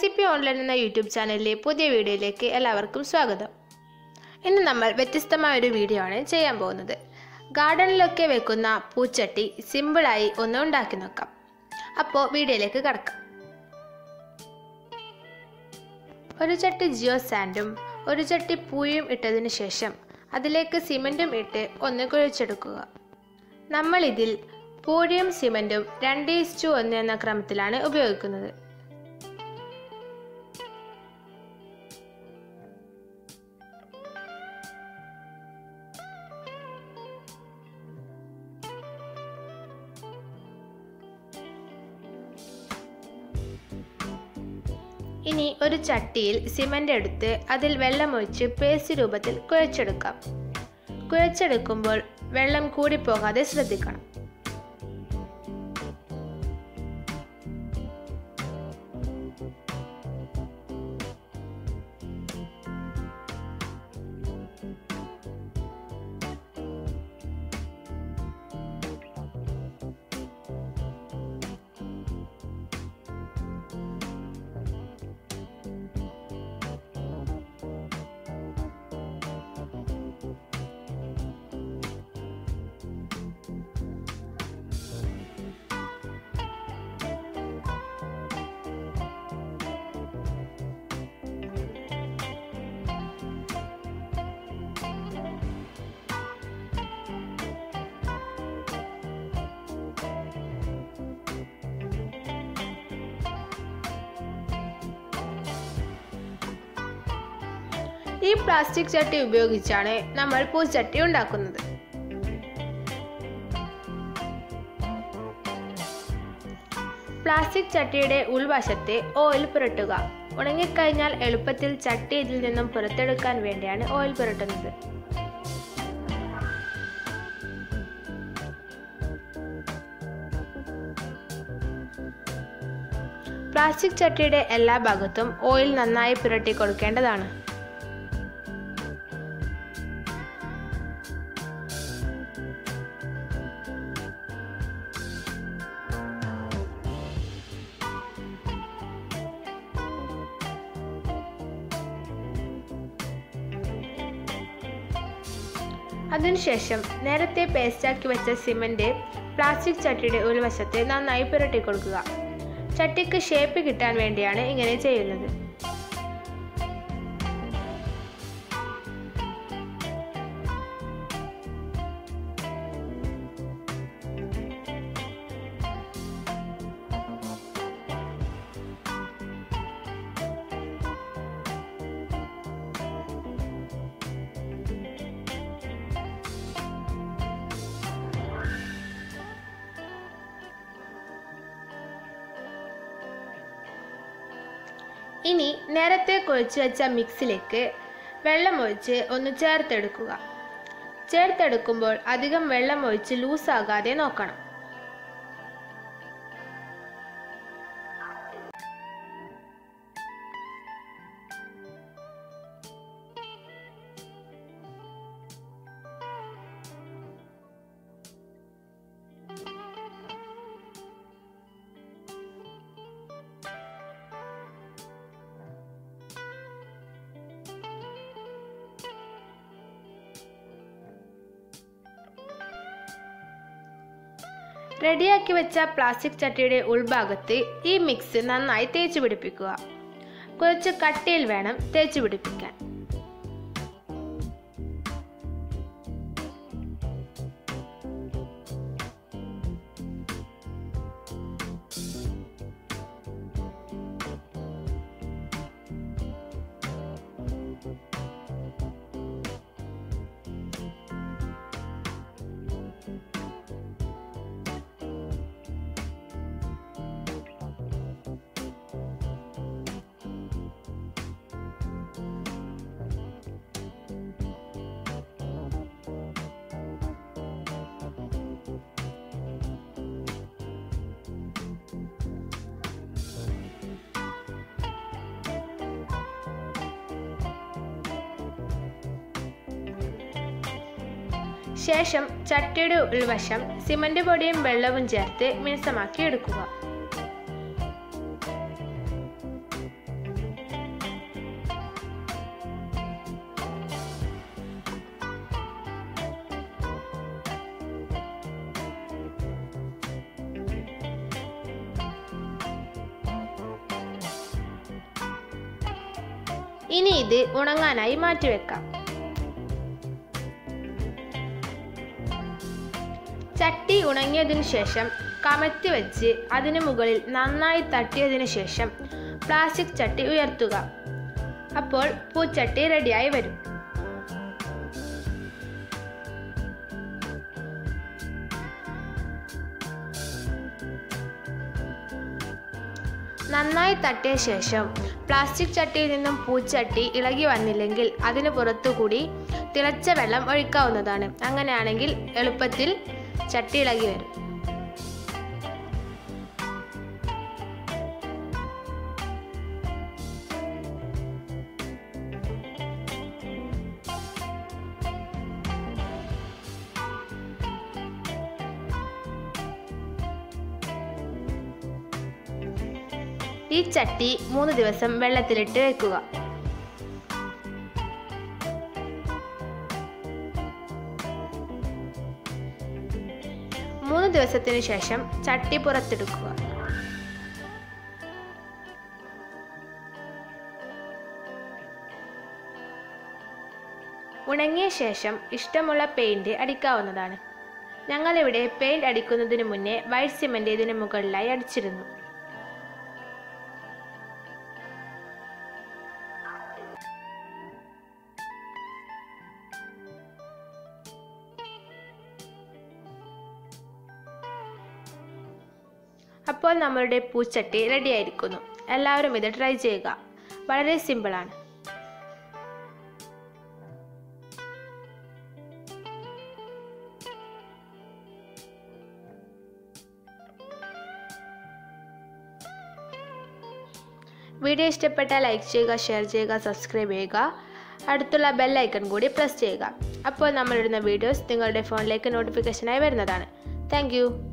recipe online എന്ന YouTube ചാനലിലെ പുതിയ വീഡിയോയിലേക്ക് എല്ലാവർക്കും സ്വാഗതം ഇന്ന് നമ്മൾ വ്യത്യസ്തമായ ഒരു വീഡിയോ ആണ് ചെയ്യാൻ പോകുന്നത് ഗാർഡനിലൊക്കെ വെക്കുന്ന പൂച്ചട്ടി സിമ്പിളായി ഒന്ന് ഉണ്ടാക്കി നോക്കാം അപ്പോൾ വീഡിയോയിലേക്ക് കടക്കാം ഒരു ചട്ടി ജിയോ സാൻഡും ഒരു ചട്ടി പൂയും ഇട്ടതിന് ശേഷം അതിലേക്ക് സിമൻറ്റും ഇട്ട് ഒന്ന് കുഴച്ചെടുക്കുക നമ്മളിതിൽ പൂഴിയും സിമൻറ്റും രണ്ട് ഇസ്റ്റു ഒന്ന് എന്ന ക്രമത്തിലാണ് ഉപയോഗിക്കുന്നത് ഇനി ഒരു ചട്ടിയിൽ സിമൻ്റ് എടുത്ത് അതിൽ വെള്ളമൊഴിച്ച് പേസ്റ്റ് രൂപത്തിൽ കുഴച്ചെടുക്കാം കുഴച്ചെടുക്കുമ്പോൾ വെള്ളം കൂടിപ്പോകാതെ ശ്രദ്ധിക്കണം ഈ പ്ലാസ്റ്റിക് ചട്ടി ഉപയോഗിച്ചാണ് നമ്മൾ പൂച്ചട്ടി ഉണ്ടാക്കുന്നത് പ്ലാസ്റ്റിക് ചട്ടിയുടെ ഉൾവശത്തെ ഓയിൽ പുരട്ടുക ഉണങ്ങിക്കഴിഞ്ഞാൽ എളുപ്പത്തിൽ ചട്ടി ഇതിൽ നിന്നും പുറത്തെടുക്കാൻ വേണ്ടിയാണ് ഓയിൽ പുരട്ടുന്നത് പ്ലാസ്റ്റിക് ചട്ടിയുടെ എല്ലാ ഭാഗത്തും ഓയിൽ നന്നായി പുരട്ടി കൊടുക്കേണ്ടതാണ് അതിനുശേഷം നേരത്തെ പേസ്റ്റാക്കി വെച്ച സിമൻറ്റ് പ്ലാസ്റ്റിക് ചട്ടിയുടെ ഒരു വശത്ത് നന്നായി പുരട്ടി കൊടുക്കുക ചട്ടിക്ക് ഷേപ്പ് കിട്ടാൻ വേണ്ടിയാണ് ഇങ്ങനെ ചെയ്യുന്നത് ഇനി നേരത്തെ കുഴച്ച് വെച്ച മിക്സിലേക്ക് വെള്ളമൊഴിച്ച് ഒന്ന് ചേർത്തെടുക്കുക ചേർത്തെടുക്കുമ്പോൾ അധികം വെള്ളം ഒഴിച്ച് ലൂസാകാതെ നോക്കണം റെഡിയാക്കി വെച്ച പ്ലാസ്റ്റിക് ചട്ടിയുടെ ഉൾഭാഗത്ത് ഈ മിക്സ് നന്നായി തേച്ച് പിടിപ്പിക്കുക കുറച്ച് കട്ടിയിൽ വേണം തേച്ച് പിടിപ്പിക്കാൻ ശേഷം ചട്ടിയുടെ ഉൾവശം സിമന്റ് പൊടിയും വെള്ളവും ചേർത്ത് മിനുസമാക്കി എടുക്കുക ഇനി ഇത് ഉണങ്ങാനായി മാറ്റിവെക്കാം ചട്ടി ഉണങ്ങിയതിനു ശേഷം കമത്തി വെച്ച് അതിനു മുകളിൽ നന്നായി തട്ടിയതിനു ശേഷം പ്ലാസ്റ്റിക് ചട്ടി ഉയർത്തുക അപ്പോൾ പൂച്ചട്ടി റെഡിയായി വരും നന്നായി തട്ടിയ ശേഷം പ്ലാസ്റ്റിക് ചട്ടിയിൽ നിന്നും പൂച്ചട്ടി ഇളകി വന്നില്ലെങ്കിൽ അതിന് പുറത്തുകൂടി തിളച്ച വെള്ളം ഒഴിക്കാവുന്നതാണ് അങ്ങനെയാണെങ്കിൽ എളുപ്പത്തിൽ ചട്ടി ഇളകി വരും ഈ ചട്ടി മൂന്ന് ദിവസം വെള്ളത്തിലിട്ട് വെക്കുക മൂന്ന് ദിവസത്തിനു ശേഷം ചട്ടി പുറത്തെടുക്കുക ഉണങ്ങിയ ശേഷം ഇഷ്ടമുള്ള പെയിന്റ് അടിക്കാവുന്നതാണ് ഞങ്ങളിവിടെ പെയിന്റ് അടിക്കുന്നതിന് മുന്നേ വൈറ്റ് സിമന്റ് ഇതിന് മുകളിലായി അടിച്ചിരുന്നു അപ്പോൾ നമ്മളുടെ പൂച്ചട്ടി റെഡി ആയിരിക്കുന്നു എല്ലാവരും ഇത് ട്രൈ ചെയ്യുക വളരെ സിമ്പിളാണ് വീഡിയോ ഇഷ്ടപ്പെട്ടാൽ ലൈക്ക് ചെയ്യുക ഷെയർ ചെയ്യുക സബ്സ്ക്രൈബ് ചെയ്യുക അടുത്തുള്ള ബെൽ ഐക്കൺ കൂടി പ്രസ് ചെയ്യുക അപ്പോൾ നമ്മളിടുന്ന വീഡിയോസ് നിങ്ങളുടെ ഫോണിലേക്ക് നോട്ടിഫിക്കേഷനായി വരുന്നതാണ് താങ്ക്